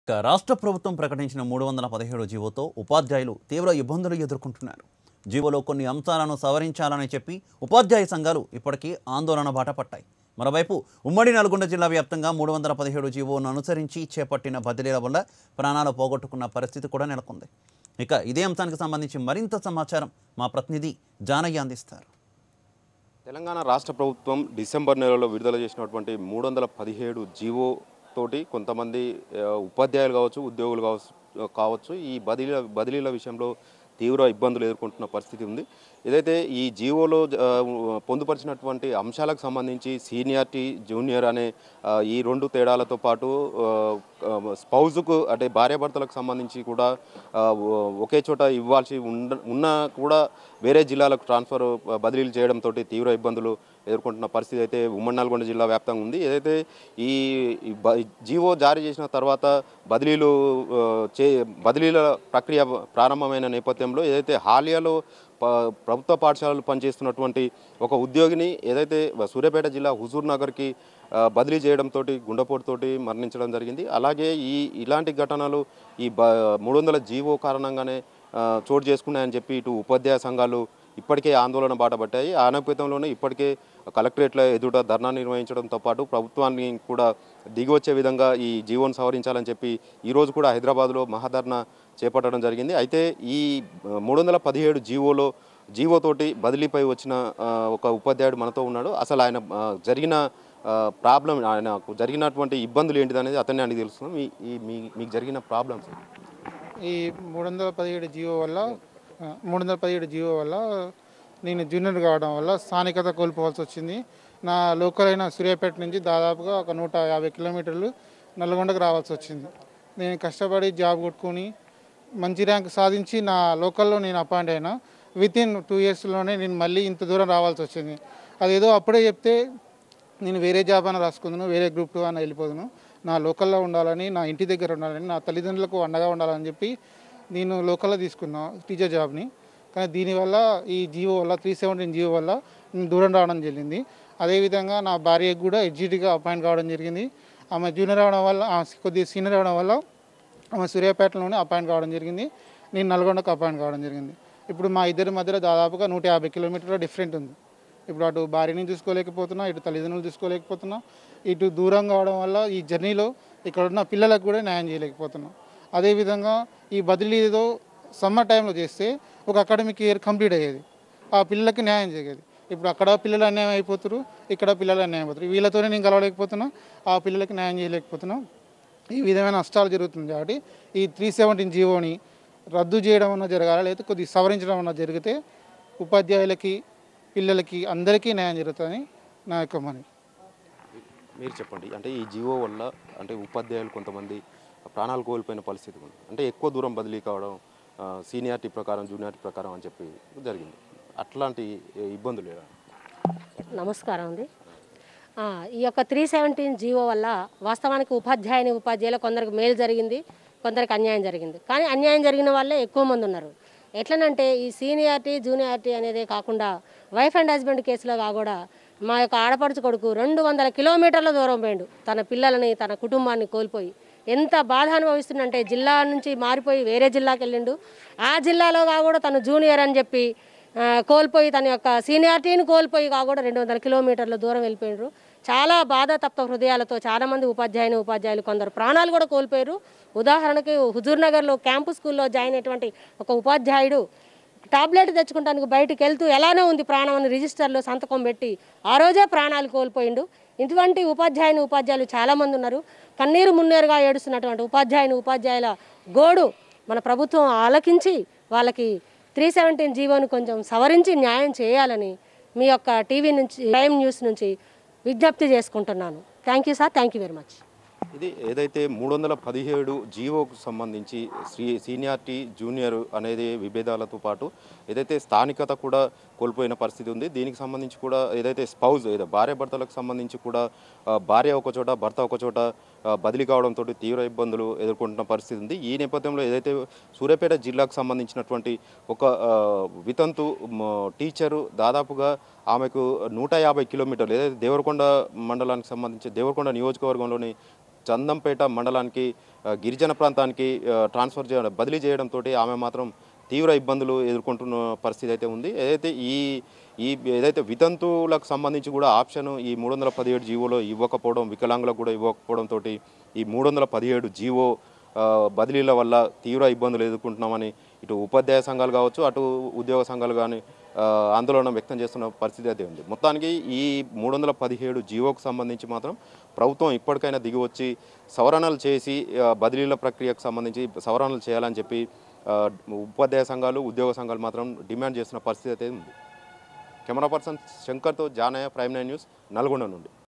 ఇక రాష్ట్ర ప్రభుత్వం ప్రకటించిన మూడు వందల పదిహేడు జీవోతో ఉపాధ్యాయులు తీవ్ర ఇబ్బందులు ఎదుర్కొంటున్నారు జీవోలో కొన్ని అంశాలను సవరించాలని చెప్పి ఉపాధ్యాయ సంఘాలు ఇప్పటికీ ఆందోళన బాట పట్టాయి మరోవైపు ఉమ్మడి నల్గొండ జిల్లా వ్యాప్తంగా మూడు వందల పదిహేడు జీవోను అనుసరించి చేపట్టిన బదిలీల వల్ల ప్రాణాలు పోగొట్టుకున్న పరిస్థితి కూడా నెలకొంది ఇక ఇదే అంశానికి సంబంధించి మరింత సమాచారం మా ప్రతినిధి జానయ్య అందిస్తారు తెలంగాణ రాష్ట్ర ప్రభుత్వం డిసెంబర్ నెలలో విడుదల చేసినటువంటి మూడు వందల పదిహేడు జీవో తోటి కొంతమంది ఆ, ఉపాధ్యాయులు కావచ్చు ఉద్యోగులు కావచ్చు కావచ్చు ఈ బదిలీల బదిలీల విషయంలో తీవ్ర ఇబ్బందులు ఎదుర్కొంటున్న పరిస్థితి ఉంది ఏదైతే ఈ జీవోలో ఆ, పొందుపరిచినటువంటి అంశాలకు సంబంధించి సీనియారిటీ జూనియర్ అనే ఆ, ఈ రెండు తేడాలతో పాటు ఆ, ఆ, స్పౌజుకు అంటే భార్యాభర్తలకు సంబంధించి కూడా ఆ, ఒ- ఒకే చోట ఇవ్వాల్సి ఉండ ఉన్నా కూడా వేరే జిల్లాలకు ట్రాన్స్ఫర్ ఆ, బదిలీలు చేయడంతో తీవ్ర ఇబ్బందులు ఎదుర్కొంటున్న పరిస్థితి అయితే ఉమ్మడి నల్గొండ జిల్లా వ్యాప్తంగా ఉంది ఏదైతే ఈ ఈ బ- జీవో జారీ చేసిన తర్వాత బదిలీలు ఆ, చే బదిలీల ప్రక్రియ ప్రారంభమైన నేపథ్యంలో ఏదైతే హాలియాలో ప- ప్రభుత్వ పాఠశాలలు పనిచేస్తున్నటువంటి ఒక ఉద్యోగిని ఏదైతే సూర్యాపేట జిల్లా హుజూర్ నగర్కి ఆ, బదిలీ చేయడంతో గుండెపోటుతోటి మరణించడం జరిగింది అలాగే ఈ ఇలాంటి ఘటనలు ఈ బ మూడు వందల జీవో కారణంగానే ఆ, చోటు చేసుకున్నాయని చెప్పి ఇటు ఉపాధ్యాయ సంఘాలు ఇప్పటికే ఆందోళన బాట పట్టాయి ఆ నేపథ్యంలోనే ఇప్పటికే కలెక్టరేట్ల ఎదుట ధర్నా నిర్వహించడంతో పాటు ప్రభుత్వాన్ని కూడా దిగివచ్చే విధంగా ఈ జీవోను సవరించాలని చెప్పి ఈరోజు కూడా హైదరాబాద్లో మహాధర్నా చేపట్టడం జరిగింది అయితే ఈ మూడు వందల పదిహేడు జీవోలో జీవోతోటి బదిలీపై వచ్చిన ఆ, ఒక ఉపాధ్యాయుడు మనతో ఉన్నాడు అసలు ఆయన ఆ, జరిగిన ప్రాబ్లం ఆయనకు జరిగినటువంటి ఇబ్బందులు ఏంటిది అనేది అతన్ని అడిగి తెలుస్తున్నాం మీ ఈ మీ- మీకు జరిగిన ప్రాబ్లమ్స్ ఈ మూడు వందల పదిహేడు జీవో వల్ల ఆ, మూడు వందల పదిహేడు జీవో వల్ల నేను జూనియర్ కావడం వల్ల స్థానికత కోల్పోవాల్సి వచ్చింది నా లోకల్ అయిన సూర్యాపేట నుంచి దాదాపుగా ఒక నూట యాభై కిలోమీటర్లు నల్గొండకు రావాల్సి వచ్చింది నేను కష్టపడి జాబ్ కొట్టుకొని మంచి ర్యాంక్ సాధించి నా లోకల్లో నేను అపాయింట్ అయినా విత్ ఇన్ టూ ఇయర్స్లోనే నేను మళ్ళీ ఇంత దూరం రావాల్సి వచ్చింది అదేదో అప్పుడే చెప్తే నేను వేరే జాబ్ అని రాసుకుందును వేరే గ్రూప్ టూ అని వెళ్ళిపోదును నా లోకల్లో ఉండాలని నా ఇంటి దగ్గర ఉండాలని నా తల్లిదండ్రులకు అండగా ఉండాలని చెప్పి నేను లోకల్లో తీసుకున్నా టీచర్ జాబ్ని కానీ దీనివల్ల ఈ జీవో వల్ల త్రీ సెవెంటీన్ జీవో వల్ల నేను దూరం రావడం జరిగింది అదేవిధంగా నా భార్యకు కూడా ఎడ్జిటీగా అపాయింట్ కావడం జరిగింది ఆమె జూనియర్ అవడం వల్ల ఆ కొద్దిగా సీనియర్ అవడం వల్ల ఆమె సూర్యాపేటలోనే అపాయింట్ కావడం జరిగింది నేను నల్గొండకు అపాయింట్ కావడం జరిగింది ఇప్పుడు మా ఇద్దరి మధ్యలో దాదాపుగా నూట యాభై కిలోమీటర్ల డిఫరెంట్ ఉంది ఇప్పుడు అటు భార్యని చూసుకోలేకపోతున్నా ఇటు తల్లిదండ్రులు చూసుకోలేకపోతున్నా ఇటు దూరం కావడం వల్ల ఈ జర్నీలో ఇక్కడ ఉన్న పిల్లలకు కూడా న్యాయం చేయలేకపోతున్నా అదేవిధంగా ఈ బదిలీలో సమ్మర్ టైంలో చేస్తే ఒక అకాడమిక్ ఇయర్ కంప్లీట్ అయ్యేది ఆ పిల్లలకి న్యాయం జరిగేది ఇప్పుడు అక్కడ పిల్లలు అన్యాయం అయిపోతారు ఇక్కడ పిల్లలు అన్యాయం అయిపోతారు వీళ్ళతోనే నేను కలవలేకపోతున్నా ఆ పిల్లలకి న్యాయం చేయలేకపోతున్నా ఈ విధమైన నష్టాలు జరుగుతుంది కాబట్టి ఈ త్రీ సెవెంటీన్ జీవోని రద్దు చేయడం అన్న జరగాల లేకపోతే కొద్దిగా సవరించడం అన్న జరిగితే ఉపాధ్యాయులకి పిల్లలకి అందరికీ న్యాయం జరుగుతుందని నా యొక్క మనవి మీరు చెప్పండి అంటే ఈ జీవో వల్ల అంటే ఉపాధ్యాయులు కొంతమంది ప్రాణాలు కోల్పోయిన పరిస్థితి ఉంది అంటే ఎక్కువ దూరం బదిలీ కావడం ఆ, సీనియారిటీ ప్రకారం జూనియారిటీ ప్రకారం అని చెప్పి జరిగింది అట్లాంటి ఇబ్బందులు ఎలా? నమస్కారం అండి ఆ, ఈ యొక్క త్రీ సెవెంటీన్ జీవో వల్ల వాస్తవానికి ఉపాధ్యాయుని ఉపాధ్యాయులు కొందరికి మేలు జరిగింది కొందరికి అన్యాయం జరిగింది కానీ అన్యాయం జరిగిన వాళ్ళే ఎక్కువ మంది ఉన్నారు ఎట్లనంటే ఈ సీనియారిటీ జూనియారిటీ అనేది కాకుండా వైఫ్ అండ్ హస్బెండ్ కేసులో కాకుండా మా యొక్క ఆడపడుచు కొడుకు రెండు వందల కిలోమీటర్ల దూరం పోయిండు తన పిల్లలని తన కుటుంబాన్ని కోల్పోయి ఎంత బాధ అనుభవిస్తుందంటే జిల్లా నుంచి మారిపోయి వేరే జిల్లాకి వెళ్ళిండు ఆ జిల్లాలో కాకుండా తను జూనియర్ అని చెప్పి ఆ, కోల్పోయి తన యొక్క సీనియారిటీని కోల్పోయి కాకుండా రెండు వందల కిలోమీటర్ల దూరం వెళ్ళిపోయినారు చాలా బాధ తప్త హృదయాలతో చాలామంది ఉపాధ్యాయుని ఉపాధ్యాయులు కొందరు ప్రాణాలు కూడా కోల్పోయారు ఉదాహరణకి హుజూర్ నగర్లో క్యాంపు స్కూల్లో జాయిన్ అయినటువంటి ఒక ఉపాధ్యాయుడు టాబ్లెట్ తెచ్చుకుంటానికి బయటికి వెళ్తూ ఎలానో ఉంది ప్రాణం అని రిజిస్టర్లో సంతకం పెట్టి ఆ రోజే ప్రాణాలు కోల్పోయిండు ఇటువంటి ఉపాధ్యాయుని ఉపాధ్యాయులు చాలామంది ఉన్నారు కన్నీరు మున్నేరుగా ఏడుస్తున్నటువంటి ఉపాధ్యాయుని ఉపాధ్యాయుల గోడు మన ప్రభుత్వం ఆలకించి వాళ్ళకి త్రీ సెవెంటీన్ జీవోను కొంచెం సవరించి న్యాయం చేయాలని మీ యొక్క టీవీ నుంచి ప్రైమ్ న్యూస్ నుంచి విజ్ఞప్తి చేసుకుంటున్నాను thank you sir thank you very much ఇది ఏదైతే మూడు వందల పదిహేడు జీవోకు సంబంధించి సీ సీనియారిటీ జూనియర్ అనేది విభేదాలతో పాటు ఏదైతే స్థానికత కూడా కోల్పోయిన పరిస్థితి ఉంది దీనికి సంబంధించి కూడా ఏదైతే స్పౌజ్ ఏదో భార్య భర్తలకు సంబంధించి కూడా ఆ, భార్య ఒక చోట భర్త ఒక చోట ఆ, బదిలీ కావడంతో తీవ్ర ఇబ్బందులు ఎదుర్కొంటున్న పరిస్థితి ఉంది ఈ నేపథ్యంలో ఏదైతే సూర్యాపేట జిల్లాకు సంబంధించినటువంటి ఒక ఆ, వితంతు మ, టీచరు దాదాపుగా ఆమెకు నూట యాభై కిలోమీటర్లు ఏదైతే దేవరకొండ మండలానికి సంబంధించి దేవరకొండ నియోజకవర్గంలోని చందంపేట మండలానికి ఆ, గిరిజన ప్రాంతానికి ఆ, ట్రాన్స్ఫర్ చేయడం బదిలీ చేయడంతో ఆమె మాత్రం తీవ్ర ఇబ్బందులు ఎదుర్కొంటున్న పరిస్థితి అయితే ఉంది ఏదైతే ఈ ఈ ఏదైతే వితంతువులకు సంబంధించి కూడా ఆప్షన్ ఈ మూడు వందల పదిహేడు జీవోలో ఇవ్వకపోవడం వికలాంగులకు కూడా ఇవ్వకపోవడంతో ఈ మూడు వందల పదిహేడు జీవో ఆ, బదిలీల వల్ల తీవ్ర ఇబ్బందులు ఎదుర్కొంటున్నామని ఇటు ఉపాధ్యాయ సంఘాలు కావచ్చు అటు ఉద్యోగ సంఘాలు కానీ ఆ, ఆందోళన వ్యక్తం చేస్తున్న పరిస్థితి అయితే ఉంది మొత్తానికి ఈ మూడు వందల పదిహేడు జీవోకు సంబంధించి మాత్రం ప్రభుత్వం ఇప్పటికైనా దిగి వచ్చి సవరణలు చేసి ఆ, బదిలీల ప్రక్రియకు సంబంధించి సవరణలు చేయాలని చెప్పి ఆ, ఉపాధ్యాయ సంఘాలు ఉద్యోగ సంఘాలు మాత్రం డిమాండ్ చేస్తున్న పరిస్థితి అయితే ఉంది కెమెరా పర్సన్ శంకర్తో Janaiah prime nine news Nalgonda నుండి